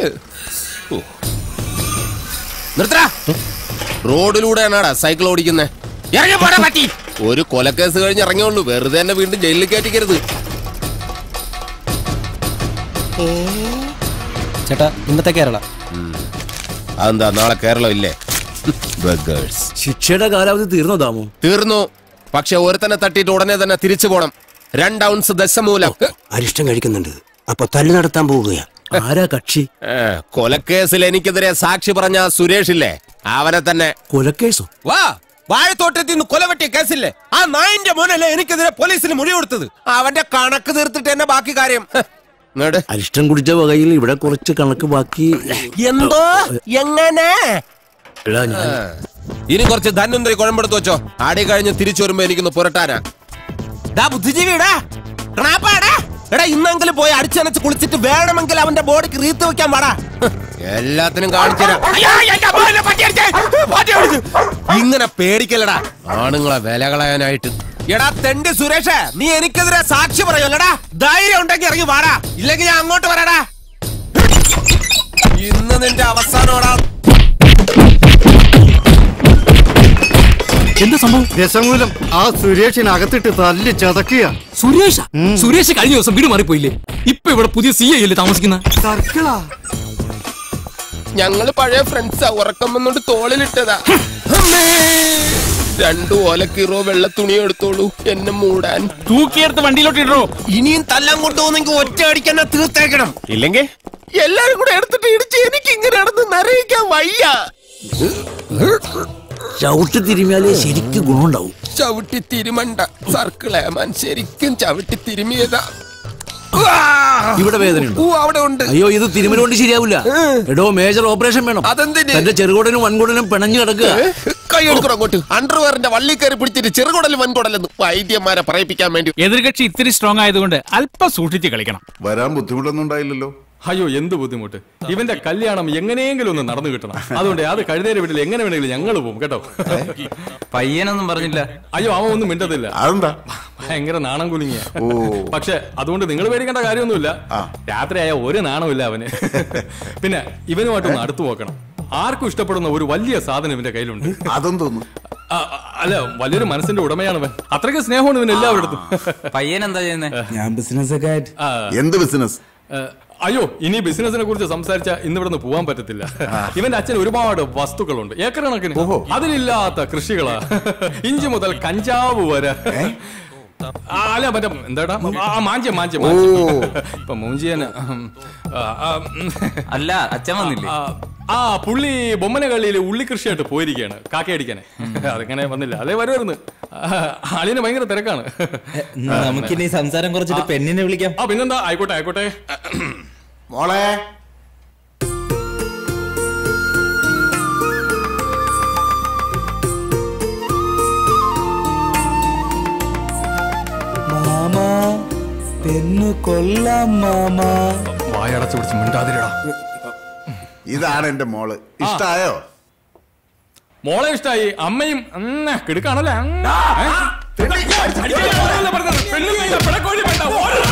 നിർത്തടാ റോഡിലൂടെയാണാടാ സൈക്കിൾ ഓടിക്കുന്നേ ഇറങ്ങി പോടാ പറ്റി ഒരു കൊലക്കേസ് കഴിഞ്ഞ് ഇറങ്ങിയുള്ളൂ വെറുതെ എന്നെ വീണ്ടും ജയിലിൽ കയറ്റിക്കരുത് ചേട്ടാ ഇന്നത്തെ കേരള അതെന്താ നാളെ കേരളം ഇല്ലേ Beggars. ശിക്ഷയുടെ കാലാവധി തീർന്നോ ദാമു തീർന്നു പക്ഷെ ഒരുത്തനെ തട്ടിയിട്ട് ഉടനെ തന്നെ തിരിച്ചു പോണം രണ്ട് ഔൺസ് ദശമൂലം അരിഷ്ടം കഴിക്കുന്നുണ്ട് അപ്പൊ തല്ലു നടത്താൻ പോവുകയാ ആരാ കക്ഷി ഏ, കൊലക്കേസിൽ എനിക്കെതിരെ സാക്ഷി പറഞ്ഞ ആ സുരേഷ് ഇല്ലേ അവനെ തന്നെ കൊലക്കേസോ വാ വാഴത്തോട്ടത്തിൽ നിന്ന് കൊലവെട്ടിയ കേസില്ലേ ആ നായിന്റെ മോനല്ലേ എനിക്കെതിരെ പോലീസിന് മൊഴി കൊടുത്തത് അവന്റെ കണക്ക് തീർത്തിട്ട് എന്നെ ബാക്കി കാര്യം ഹ്, ഇങ്ങട്. അരിഷ്ടം കുടിച്ച വകയിൽ ഇവിടെ കുറച്ച് കണക്ക് ബാക്കി എന്തോ എങ്ങനെ എടാ ഞാൻ ഇനി കുറച്ച് ധന്വന്തരി കുഴമ്പെടുത്ത് വെച്ചോ ആടി കഴിഞ്ഞ് തിരിച്ചു വരുമ്പോ എനിക്കൊന്ന് പുരട്ടാനാ ഡാ ബുദ്ധിജീവിടാ ക്ണാപ്പാടാ എടാ ഇന്നെങ്കിലും പോയി അടിച്ചനച്ച് കുളിച്ചിട്ട് വേണമെങ്കിൽ അവന്റെ ബോഡിക്ക് റീത്ത് വെക്കാൻ പാടാ ഹ്, എല്ലാത്തിനും കാണിച്ചുതരാം അയ്യോ, എന്റെ അമ്മേനെ പട്ടി അടിച്ചേ. പട്ടി അടിച്ചു. ഇങ്ങനെ പേടിക്കലടാ ആണുങ്ങളെ വില കളയാനായിട്ട് എടാ തെണ്ടി സുരേഷ് നീ എനിക്കെതിരെ സാക്ഷി പറയുമല്ലടാ ധൈര്യം ഉണ്ടെങ്കിൽ ഇറങ്ങി വാടാ ഇല്ലെങ്കിൽ ഞാൻ അങ്ങോട്ട് വരാടാ ഇന്ന് നിന്റെ അവസാനോടാ എന്താ സംഭവം രസമൂലം ആ സുരേഷിനകത്തിട്ട് തല്ലി ചതക്കുക സുരേഷ സുരേഷ് കഴിഞ്ഞ ദിവസം വീട് മാറിപ്പോയില്ലേ ഇപ്പൊ ഇവിടെ പുതിയ സി ഐ അല്ലേ താമസിക്കുന്ന സർക്കിളാ ഞങ്ങള് പഴയ ഫ്രണ്ട്സാ ഉറക്കം വന്നോണ്ട് തോളിലിട്ടതാ അമ്മേ. രണ്ടു ഓലക്കീറോ വെള്ള തുണി എടുത്തോളൂ എന്നെ മൂടാൻ തൂക്കിയെടുത്ത് വണ്ടിയിലോട്ട് ഇടോ ഇനിയും തല്ലാൻ കൊണ്ടുപോകുന്നെങ്കിൽ ഒറ്റ അടിക്കാൻ തീർത്തേക്കണം ഇല്ലെങ്കിൽ എല്ലാരും കൂടെ എടുത്തിട്ട് ഇടിച്ച് എനിക്ക് ഇങ്ങനെ നടന്ന് നരയിക്കാൻ വയ്യ ചവിട്ടി തിരുമിയാലേ ശരിക്കും ഗുണമുണ്ടാവും ചവിട്ടി തിരുമണ്ട സർക്കിളേമാൻ ശരിക്കും ചവിട്ടി തിരുമിയതാ ഇവിടെ വേദനയുണ്ടോ ഊ, അവിടെ ഉണ്ട് അയ്യോ ഇത് തിരുമല കൊണ്ട് ശരിയാവില്ല എടോ മേജർ ഓപ്പറേഷൻ വേണം അതെന്തിന് തന്റെ ചെറുകുടനും വൻകുടനും പിണഞ്ഞു കിടക്കുക കൈ എടുക്കണം അങ്ങോട്ട് അണ്ടർവെയറിന്റെ വള്ളി കയറി പിടിച്ചിട്ട് ചെറുകുടൽ വൻകുടലെന്ന് വൈദ്യന്മാരെ പറയിപ്പിക്കാൻ വേണ്ടി എതിർകക്ഷി ഇത്തിരി സ്ട്രോങ് ആയതുകൊണ്ട് അല്പം സൂക്ഷിച്ച് കളിക്കണം വരാൻ ബുദ്ധിമുട്ടൊന്നും ഉണ്ടായില്ലല്ലോ അയ്യോ എന്ത് ബുദ്ധിമുട്ട് ഇവന്റെ കല്യാണം എങ്ങനെയെങ്കിലും ഒന്ന് നടന്നു കിട്ടണം അതുകൊണ്ട് അത് കഴുതേരെ വീട്ടിൽ എങ്ങനെ വേണമെങ്കിലും ഞങ്ങൾ പോകും കേട്ടോ പയ്യനൊന്നും പറഞ്ഞില്ല അയ്യോ അവൻ ഒന്നും മിണ്ടത്തില്ല അതെന്താ ഭയങ്കര നാണം കുലുങ്ങിയ ഓ പക്ഷെ അതുകൊണ്ട് നിങ്ങൾ പേടിക്കേണ്ട കാര്യമൊന്നുമില്ല രാത്രിയായ ഒരു നാണമില്ല അവന് പിന്നെ ഇവനുമായിട്ടൊന്ന് അടുത്തു നോക്കണം ആർക്കും ഇഷ്ടപ്പെടുന്ന ഒരു വലിയ സാധനം ഇവന്റെ കയ്യിലുണ്ട് അതെന്തോന്നു ആ, ആ, അല്ല വലിയൊരു മനസ്സിന്റെ ഉടമയാണ് അവൻ അത്രയ്ക്ക് സ്നേഹമാണ് ഇവൻ എല്ലാവരുടെ പയ്യൻ എന്താ ചെയ്യുന്നത് ഞാൻ ബിസിനസ് ഒക്കെ ആയിട്ട് എന്ത് ബിസിനസ് അയ്യോ ഇനി ബിസിനസിനെ കുറിച്ച് സംസാരിച്ച ഇന്ന് ഇവിടെ നിന്ന് പോകാൻ പറ്റത്തില്ല ഇവന്റെ അച്ഛൻ ഒരുപാട് വസ്തുക്കളുണ്ട് ഏക്കർ കണക്കിന് അതിലില്ലാത്ത കൃഷികളാ ഇഞ്ചി മുതൽ കഞ്ചാവ് വരെ ആ, അല്ല മറ്റേ എന്താടാ ആ, മാഞ്ചി മാഞ്ചി മാഞ്ചി ഇപ്പൊ മൂഞ്ചിയന് അല്ല അച്ഛൻ വന്നില്ലേ ആ, ആ പുള്ളി ബൊമ്മനകള്ളിയിൽ ഉള്ളി കൃഷിയായിട്ട് പോയിരിക്കുകയാണ് കാക്കയടിക്കാനെ അതിങ്ങനെ വന്നില്ല അതേ വരുമായിരുന്നു ആളിന് ഭയങ്കര തിരക്കാണ് നമുക്കിനി സംസാരം കുറച്ചിട്ട് പെണ്ണിനെ വിളിക്കാം ആ പിന്നെന്താ ആയിക്കോട്ടെ ആയിക്കോട്ടെ മോളെ മാമാ പെണ്ണു കൊല്ലാം മാമാ വായടച്ചു പിടിച്ച് മിണ്ടാതിരടാ ഇതാണ് എന്റെ മോള് ഇഷ്ടായോ മോളെ ഇഷ്ടായി അമ്മയും ഉം, കിടുക്കാണല്ലേ ഉം. ഏ? അടിക്കല്ലേ പറഞ്ഞത്? പെണ്ണുങ്ങളില്ല, പിടക്കോഴി വേണ്ട, ഓടടാ.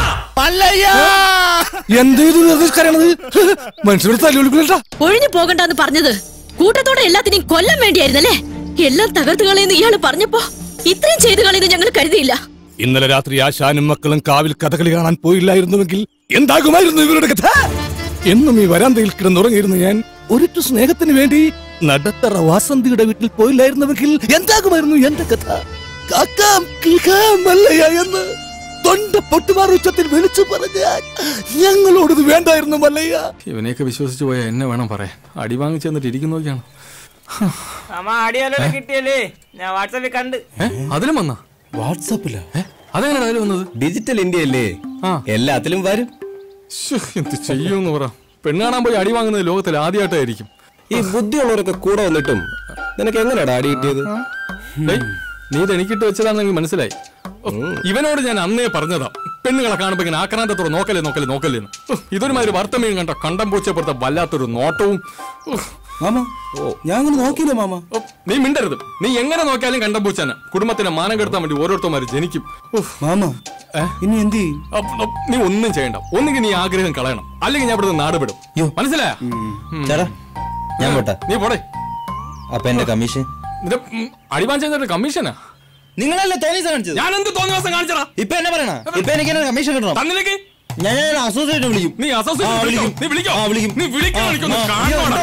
മനുഷ്യരുടെ തല്ലുകൊടുക്കില്ല ഒഴിഞ്ഞു പോകണ്ടെന്ന് പറഞ്ഞത് കൂട്ടത്തോടെ എല്ലാത്തിനെയും കൊല്ലാൻ വേണ്ടിയായിരുന്നല്ലേ എല്ലാം തകർത്ത് കളയുന്ന ഇയാള് പറഞ്ഞപ്പോ ഇത്രയും ചെയ്തു കളയുന്ന ഞങ്ങൾ കരുതിയില്ല ഇന്നലെ രാത്രി ആശാനും മക്കളും കാവിൽ കഥകളി കാണാൻ പോയില്ലായിരുന്നുവെങ്കിൽ എന്താകുമായിരുന്നു ഇവരുടെ കഥ എന്നും ഈ വരാന്തയിൽ കിടന്നുറങ്ങിയിരുന്നു ഞാൻ ഒരിറ്റു സ്നേഹത്തിന് വേണ്ടി നടത്തറ വാസന്തിയുടെ വീട്ടിൽ പോയില്ലായിരുന്നുവെങ്കിൽ എന്താകുമായിരുന്നു എന്റെ കഥ കാക്കാം കിളിക്കാം മല്ലയ്യ എന്ന് തൊണ്ട പൊട്ടുമാർ ഉച്ചത്തിൽ വിളിച്ചു പറഞ്ഞ ഞങ്ങളോടത് വേണ്ടായിരുന്നു മല്ലയ്യ ഇവനെയൊക്കെ വിശ്വസിച്ച് പോയാൽ എന്നെ വേണം പറയാൻ അടി വാങ്ങിച്ചു തന്നിട്ട് ഇരിക്കുന്ന നോക്കിയാണ് അമ്മ അടിയാലോ കിട്ടിയല്ലേ ഞാൻ വാട്സാപ്പിൽ കണ്ട് ഏ? അതിലും വന്നാ വാട്സാപ്പിലാ അതെങ്ങനെ അതിൽ വന്നത് ഡിജിറ്റൽ ഇന്ത്യ അല്ലേ ആ. എല്ലാത്തിലും വരും ശ്ശോ, എന്ത് ചെയ്യൂന്ന് പറ പെണ്ണ് കാണാൻ പോയി അടി വാങ്ങുന്നത് ലോകത്തിൽ ആദ്യമായിട്ടായിരിക്കും ഈ ബുദ്ധിയുള്ളവരൊക്കെ കൂടെ വന്നിട്ടും നിനക്ക് എങ്ങനെയാടാ അടി കിട്ടിയത് ഡേയ്, നീ ഇത് എനിക്കിട്ട് വെച്ചതാണെന്ന് മനസ്സിലായി ഓ, ഇവനോട് ഞാൻ അന്നേ പറഞ്ഞതാ പെണ്ണുങ്ങളെ കാണുമ്പോ ഇങ്ങനെ ആക്രാന്തത്തോടെ നോക്കലേ നോക്കലേ നോക്കല്ലേ എന്ന്. ഓ, ഇതൊരുമാതിരി വാർത്തമീൻ കണ്ട കണ്ടം പൂച്ചപ്പുറത്തെ വല്ലാത്തൊരു നോട്ടവും ഓ, മാമ ഞാൻ അങ്ങനെ നോക്കിയില്ല മാമ ഓ, നീ മിണ്ടരുത് നീ എങ്ങനെ നോക്കിയാലും കണ്ടം പൂച്ചാന കുടുംബത്തിന് മാനം കെടുത്താൻ വേണ്ടി ഓരോരുത്തന്മാര് ജനിക്കും ഉഫ്. മാമ ഇനി എന്ത് ചെയ്യും അപ്പ- അപ്പ- നീ ഒന്നും ചെയ്യണ്ട ഒന്നുകിൽ നീ ആഗ്രഹം കളയണം അല്ലെങ്കിൽ ഞാൻ ഇവിടുന്ന് നാട് വിടും മനസ്സിലായ ചേട്ടാ ഞാൻ പോട്ടെ നീ പോടെ അപ്പൊ എന്റെ കമ്മീഷൻ നിന്റെ അടിവാൻ ചെയ്തിട്ട് കമ്മീഷനാ നിങ്ങളല്ലേ തോന്നിയ കാണിച്ചത് ഞാൻ എന്ത് തോന്നിയ ദിവസം കാണിച്ചടാ ഇപ്പൊ എന്നെ പറയണ ഇപ്പൊ എനിക്ക് എന്നെ കമ്മീഷൻ കിട്ടണം തന്നിലേക്ക് ഞാൻ ഞാൻ അസോസിയേറ്റ് വിളിക്കും നീ അസോസിയേറ്റ് ആ, വിളിക്കോ? വിളിക്കും. നീ വിളിക്കോ ആ, വിളിക്കും. നീ വിളിക്കോ ആ, വിളിക്കൊന്ന് ആ. കാണണോടാ.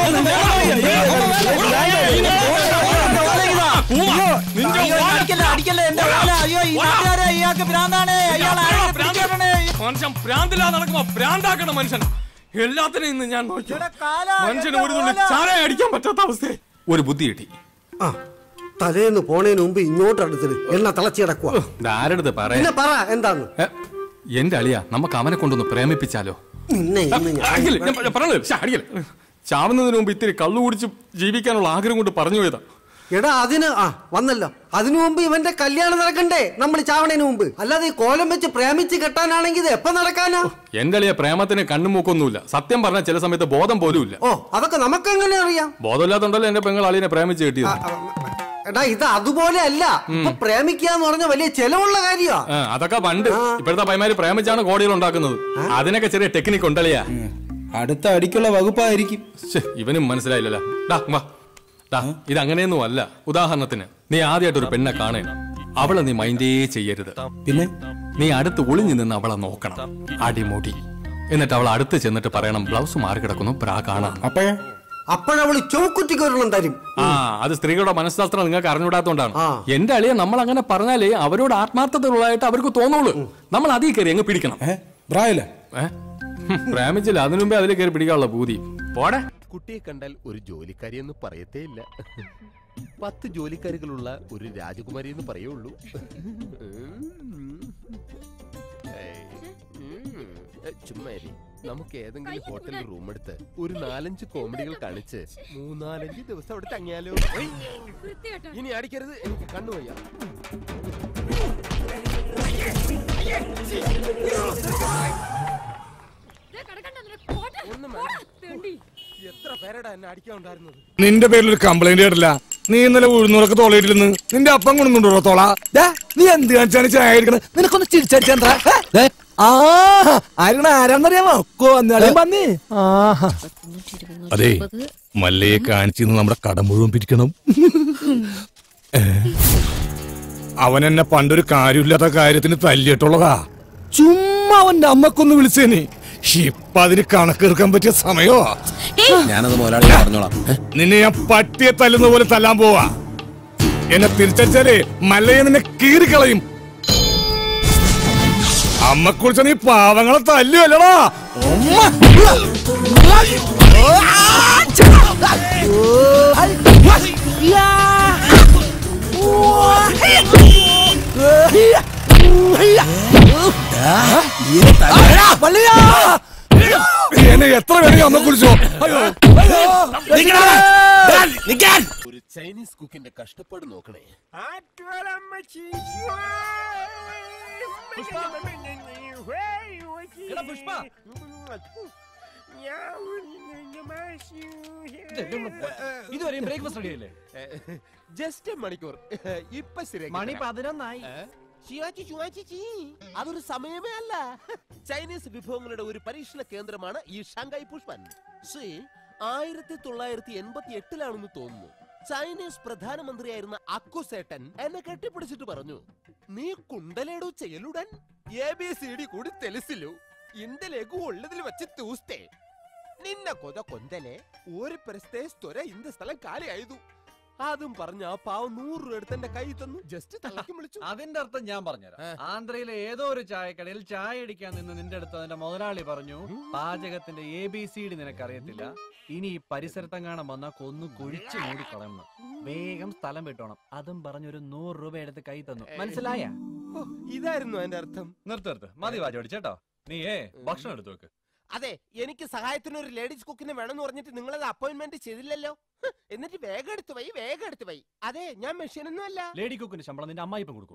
പൂവാ. നിന്റെ മനുഷ്യൻ പ്രാന്തില്ലാ നടക്കുമ്പോ പ്രാന്താക്കണം മനുഷ്യൻ എല്ലാത്തിനും ഇന്ന് ഞാൻ നോക്കി മനുഷ്യന് ഒരു തുള്ളി ചാര അടിക്കാൻ പറ്റാത്ത അവസ്ഥ ഒരു ബുദ്ധി കിട്ടി ആ തലേന്ന് പോണേന് മുമ്പ് ഇങ്ങോട്ട് അടുത്തത് എണ്ണ തിളച്ചു കിടക്കുക ആരെടുത്ത് പറയാ പിന്നെ പറ എന്താന്ന് ഏ, എന്റെ അളിയ നമുക്ക് അവനെ കൊണ്ടൊന്ന് പ്രേമിപ്പിച്ചാലോ നിന്നെ ഇന്ന് ഞാൻ അടിക്കില്ല, ഞാൻ പ- പറഞ്ഞത് ശ്ശെ, അടിക്കില്ല. ചാവുന്നതിന് മുമ്പ് ഇത്തിരി കള്ളു കുടിച്ച് ജീവിക്കാനുള്ള ആഗ്രഹം കൊണ്ട് പറഞ്ഞു പോയതാ എടാ അതിന് ആ വന്നല്ലോ അതിനു മുമ്പ് ഇവന്റെ കല്യാണം നടക്കണ്ടേ നമ്മൾ ചാവണേന് മുമ്പ് അല്ലാതെ ഈ കോലം വെച്ച് പ്രേമിച്ച് കെട്ടാനാണെങ്കിൽ ഇത് എപ്പോ നടക്കാനാ എന്റെ അളിയ പ്രേമത്തിന് കണ്ണും മൂക്കൊന്നുമില്ല സത്യം പറഞ്ഞാൽ ചില സമയത്ത് ബോധം പോലും ഇല്ല ഓ അതൊക്കെ നമുക്ക് എങ്ങനെ അറിയാം ബോധമില്ലാത്തോണ്ടല്ലോ എന്റെ പെങ്ങൾ അളിയനെ പ്രേമിച്ച് കിട്ടിയത് എടാ ഇത് അതുപോലെ അല്ല ഇപ്പൊ പ്രേമിക്കുക എന്ന് പറഞ്ഞ വലിയ ചെലവുള്ള കാര്യമാ ആ, അതൊക്കെ പണ്ട് ഇപ്പോഴത്തെ പൈമാര് പ്രേമിച്ചാണ് കോടികൾ ഉണ്ടാക്കുന്നത് അതിനൊക്കെ ചെറിയ ടെക്നിക്ക് ഉണ്ടല്ലയാ അടുത്ത അടിക്കുള്ള വകുപ്പായിരിക്കും ശ്ശെ, ഇവനും മനസ്സിലായില്ലല്ലോ ഡാ വാ ഡാ ഇത് അങ്ങനെയൊന്നും അല്ല ഉദാഹരണത്തിന് നീ ആദ്യമായിട്ട് ഒരു പെണ്ണെ കാണേ അവളെ നീ മൈൻഡേ ചെയ്യരുത് പിന്നെ നീ അടുത്ത് ഒളിഞ്ഞു നിന്ന് അവളെ നോക്കണം അടിമുടി എന്നിട്ട് അവൾ അടുത്ത് ചെന്നിട്ട് പറയണം ബ്ലൗസ് മാറി കിടക്കുന്നു ബ്രാ കാണാം അപ്പോഴേ അപ്പോഴവള് ചൗക്കുറ്റിക്ക് ഒരെണ്ണം തരും ആ അത് സ്ത്രീകളുടെ മനഃശാസ്ത്രം നിങ്ങൾക്ക് അറിഞ്ഞൂടാത്തോണ്ടാണ് ആ. എന്റെ അളിയെ നമ്മൾ അങ്ങനെ പറഞ്ഞാലേ അവരോട് ആത്മാർത്ഥത ഉള്ളതായിട്ട് അവർക്ക് തോന്നുള്ളൂ നമ്മൾ അതിൽ കയറി അങ്ങ് പിടിക്കണം ഏ ബ്രായില്ല ഏ? ഹും, പ്രേമിച്ചില്ല അതിനു മുമ്പേ അതിൽ കയറി പിടിക്കാനുള്ള ബൂതി പോടെ കുട്ടിയെ കണ്ടാൽ ഒരു ജോലിക്കാരി എന്ന് പറയത്തേ ഇല്ല പത്ത് ജോലിക്കാരികളുള്ള ഒരു രാജകുമാരി എന്ന് പറയുള്ളൂ ഏയ്, ഉം. ഏ, ചുമ്മാ ഇരി. നമുക്ക് ഏതെങ്കിലും ഹോട്ടലിൽ റൂം എടുത്ത് ഒരു നാലഞ്ച് കോമഡികൾ കാണിച്ച് മൂന്നാലഞ്ച് ദിവസം അവിടെ തങ്ങിയാലോ ഏയ്, ഇനി അടിക്കരുത് എനിക്ക് കണ്ണുവയ്യ ഒന്നും വേണ്ട. എത്ര പേരടാ എന്നെ അടിക്കാൻ ഉണ്ടായിരുന്നത് നിന്റെ പേരിൽ ഒരു കംപ്ലൈന്റ് കേട്ടില്ല നീ ഇന്നലെ ഉഴുന്നൂറൊക്കെ തോളയിട്ടില്ലെന്ന് നിന്റെ അപ്പം കൊണ്ടുണ്ടോ തോള ദാ, നീ എന്ത് കാണിച്ചാണ് ചായ അടിക്കണത് നിനക്കൊന്ന് ചിരിച്ചാ ആ ആരണ ആരാന്നറിയാമോ കൊന്നാലും പന്നി ആഹാ. അതെ മല്ലയെ കാണിച്ചിന്ന് നമ്മുടെ കട മുഴുവൻ പിരിക്കണം ഏ? അവൻ എന്നെ പണ്ടൊരു കാര്യമില്ലാത്ത കാര്യത്തിന് തല്ലിയിട്ടുള്ളതാ ചുമ്മാ അവന്റെ അമ്മക്കൊന്ന് വിളിച്ചേനി ഇപ്പൊ അതിന് കണക്കെടുക്കാൻ പറ്റിയ സമയോ ഞാനത് മുതലാളി പറഞ്ഞോളാം നിന്നെ ഞാൻ പട്ടിയെ തല്ലുന്ന പോലെ തല്ലാൻ പോവാ എന്നെ തിരിച്ചാലേ മല്ലയെ നിന്നെ കീറിക്കളയും അമ്മക്കുറിച്ച് നീ പാവങ്ങളെ തല്ലുവല്ലടാ എന്നെ എത്ര വേണമെങ്കിൽ അമ്മ കുറിച്ചോ അയ്യോ ഒരു ചൈനീസ് കുക്കിന്റെ കഷ്ടപ്പാട് നോക്കണേ ഇതുവരെയും ബ്രേക്ക്ഫാസ്റ്റ് റെഡിയല്ലേ ജസ്റ്റ് മണിക്കൂർ ഇപ്പൊ ശരി മണി പതിനൊന്നായി അതൊരു സമയമേ അല്ല ചൈനീസ് വിഭവങ്ങളുടെ ഒരു പരീക്ഷണ കേന്ദ്രമാണ് ഈ ഷാങ്കായ് പുഷ്പൻ സി ആയിരത്തി തൊള്ളായിരത്തി എൺപത്തി എട്ടിലാണെന്ന് തോന്നുന്നു ചൈനീസ് പ്രധാനമന്ത്രിയായിരുന്ന അക്കുസേട്ടൻ എന്നെ കെട്ടിപ്പിടിച്ചിട്ട് പറഞ്ഞു നീ കുണ്ടലേടു ചെയ്യലുടൻ എ ബി സി ഡി കൂടി തെലിസിലു ഇന്ത്യലേക്ക് ഉള്ളതിൽ വെച്ച് തൂസ്തേ നിന്ന കൊത കൊന്തലെ ഒരു പരിസ്ഥിതി സ്വര ഇന്ത സ്ഥലം കാലിയായതു അതും പറഞ്ഞ ആ പാവം നൂറ് രൂപ എടുത്ത് എന്റെ കൈ തന്നു ജസ്റ്റ് തലക്കും വിളിച്ചു അതിന്റെ അർത്ഥം ഞാൻ പറഞ്ഞുതരാം ആന്ധ്രയിലെ ഏതോ ഒരു ചായക്കടയിൽ ചായ അടിക്കാൻ നിന്ന് നിന്റെ അടുത്ത് അതിന്റെ മുതലാളി പറഞ്ഞു പാചകത്തിന്റെ എ ബി സി ഡി നിനക്കറിയത്തില്ല ഇനി ഈ പരിസരത്തെങ്ങാണം വന്നാ കൊന്നു കുഴിച്ചു മൂടി കളയണം വേഗം സ്ഥലം വിട്ടോണം അതും പറഞ്ഞൊരു നൂറ് രൂപ എടുത്ത് കൈ തന്നു മനസ്സിലായ ഓ, ഇതായിരുന്നു അതിന്റെ അർത്ഥം നിർത്ത് നിർത്ത് മതി വാചോടി ചേട്ടോ നീ ഏ ഭക്ഷണം എടുത്തു വെക്ക് അതെ എനിക്ക് സഹായത്തിന് ഒരു ലേഡീസ് കുക്കിനെ വേണമെന്ന് പറഞ്ഞിട്ട് നിങ്ങളത് അപ്പോയിന്റ്മെന്റ് ചെയ്തില്ലല്ലോ ഹ്, എന്നിട്ട് വേഗം എടുത്തു വൈ വേഗം എടുത്തു വൈ അതെ ഞാൻ മെഷീനൊന്നും അല്ല ലേഡി കുക്കിന് ശമ്പളം നിന്റെ അമ്മായിപ്പം കൊടുക്കും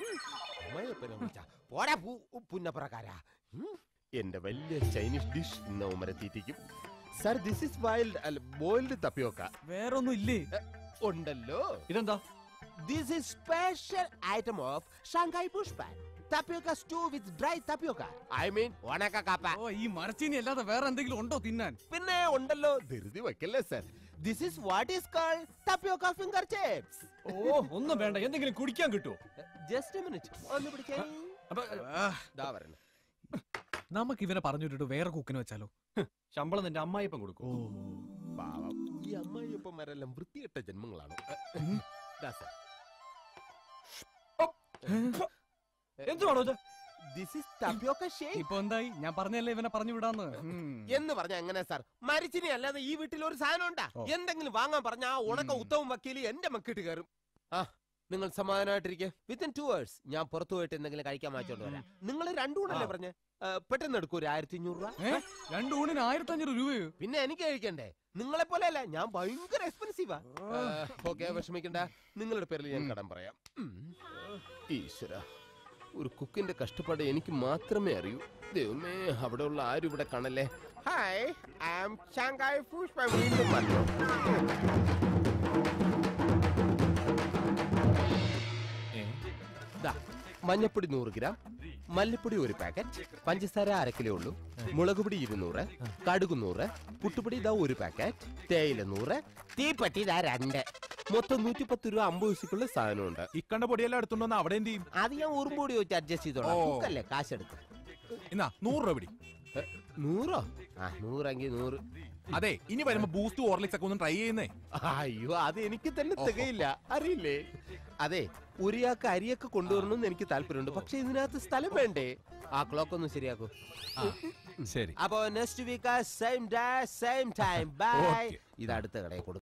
പോരാ പുന്നപ്രകാര എന്റെ വലിയ ചൈനീസ് ഡിഷ് ഇന്നവമരെത്തിയിരിക്കും sir this is wild boiled tapioca വേറൊന്നും ഇല്ലേ ഉണ്ടല്ലോ ഇതെന്താ this is special item of Shanghai Pushpan tapioca stew with dry tapioca. I mean, ഉണക്ക കപ്പ. ഓ ഈ മരച്ചീനി അല്ലാതെ വേറെ എന്തെങ്കിലും ഉണ്ടോ തിന്നാൻ പിന്നെ ഉണ്ടല്ലോ ധൃതി വെക്കല്ലേ sir this is what is called tapioca finger chips ഓ ഒന്നും വേണ്ട എന്തെങ്കിലും കുടിക്കാൻ കിട്ടുമോ ജസ്റ്റ് മിനിറ്റ് ഒന്ന് പിടിച്ചേ ദാ വരണം നമുക്ക് ഇവനെ പറഞ്ഞു വിട്ടിട്ട് വേറെ കുക്കിന് വെച്ചാലോ ശമ്പളം നിന്റെ അമ്മായിപ്പം കൊടുക്കും പാവം ഈ അമ്മായിയപ്പന്മാരെല്ലാം വൃത്തികെട്ട ജന്മങ്ങളാണ് ദാ സർ എന്തുവാണോ ദിസ് ഇസ് ടപ്പിയോക്ക ഷേക്ക് ഇപ്പൊ എന്തായി ഞാൻ പറഞ്ഞല്ലേ ഇവനെ പറഞ്ഞു വിടാന്ന് ഉം. എന്ന് പറഞ്ഞ എങ്ങനെ സാർ മരിച്ചിനി അല്ലാതെ ഈ വീട്ടിൽ ഒരു സാധനം ഉണ്ടാ എന്തെങ്കിലും വാങ്ങാൻ പറഞ്ഞ ആ ഉണക്ക ഉത്തമം വക്കീല് എന്റെ മക്കിട്ട് കയറും ആ നിങ്ങൾ സമാധാനമായിട്ടിരിക്കെ വിത്തിൻ ടു അവേഴ്സ് ഞാൻ പുറത്തു പോയിട്ട് എന്തെങ്കിലും കഴിക്കാൻ വാങ്ങിച്ചോണ്ട് വരാം നിങ്ങൾ രണ്ടു കൂടല്ലേ പറഞ്ഞേ ആ, പെട്ടെന്ന് എടുക്കൂ ഒരു ആയിരത്തി അഞ്ഞൂറ് രൂപ ഏ? രണ്ട് ഊണിന് ആയിരത്തി അഞ്ഞൂറ് രൂപയോ പിന്നെ എനിക്ക് കഴിക്കണ്ടേ നിങ്ങളെ പോലെ അല്ല ഞാൻ ഭയങ്കര എക്സ്പെൻസീവാ ഓക്കെ വിഷമിക്കണ്ട നിങ്ങളുടെ പേരിൽ ഞാൻ കടം പറയാം ഉം. ഈശ്വര ഒരു കുക്കിന്റെ കഷ്ടപ്പാട് എനിക്ക് മാത്രമേ അറിയൂ ദൈവമേ അവിടെയുള്ള ആരും ഇവിടെ കാണല്ലേ hi I am Shanghai Pushpa വീണ്ടും വന്നു ദാ, മഞ്ഞപ്പൊടി നൂറ് ഗ്രാം മല്ലിപ്പൊടി ഒരു പാക്കറ്റ് പഞ്ചസാര അര കിലോ ഉള്ളൂ മുളക് പൊടി ഇരുന്നൂറ് കടുക് നൂറ് പുട്ടുപൊടി ഇതാ ഒരു പാക്കറ്റ് തേയില നൂറ് തീപ്പട്ടി ഇതാ രണ്ട് മൊത്തം നൂറ്റി പത്ത് രൂപ അമ്പത് പൈസക്കുള്ള സാധനമുണ്ട് ഇക്കണ്ട പൊടിയെല്ലാം എടുത്തുണ്ടോ അവിടെ എന്ത് ചെയ്യും അത് ഞാൻ ഉറുമ്പൊടി വെച്ച് അഡ്ജസ്റ്റ് ചെയ്തോളാം ഓ. കുക്കല്ലേ കാശെടുത്ത് എന്നാ നൂറ് രൂപ പിടി എ, നൂറോ ആ നൂറെങ്കിൽ നൂറ് അതെ ഇനി വരുമ്പോ ബൂസ്റ്റ് ഓർലിക്സ് ഒക്കെ ഒന്ന് ട്രൈ ചെയ്യുന്നേ അയ്യോ അത് എനിക്ക് തന്നെ തികയില്ല അറിയില്ലേ അതെ ഒരിയാൾക്ക് അരിയൊക്കെ കൊണ്ടുവരണമെന്ന് എനിക്ക് താല്പര്യമുണ്ട് പക്ഷെ ഇതിനകത്ത് സ്ഥലം വേണ്ടേ ആ ക്ലോക്ക് ഒന്ന് ശരിയാക്കൂ ശരി അപ്പോ next week same day same time bye Okay. ഇത് അടുത്ത കടയിൽ കൊടുക്കും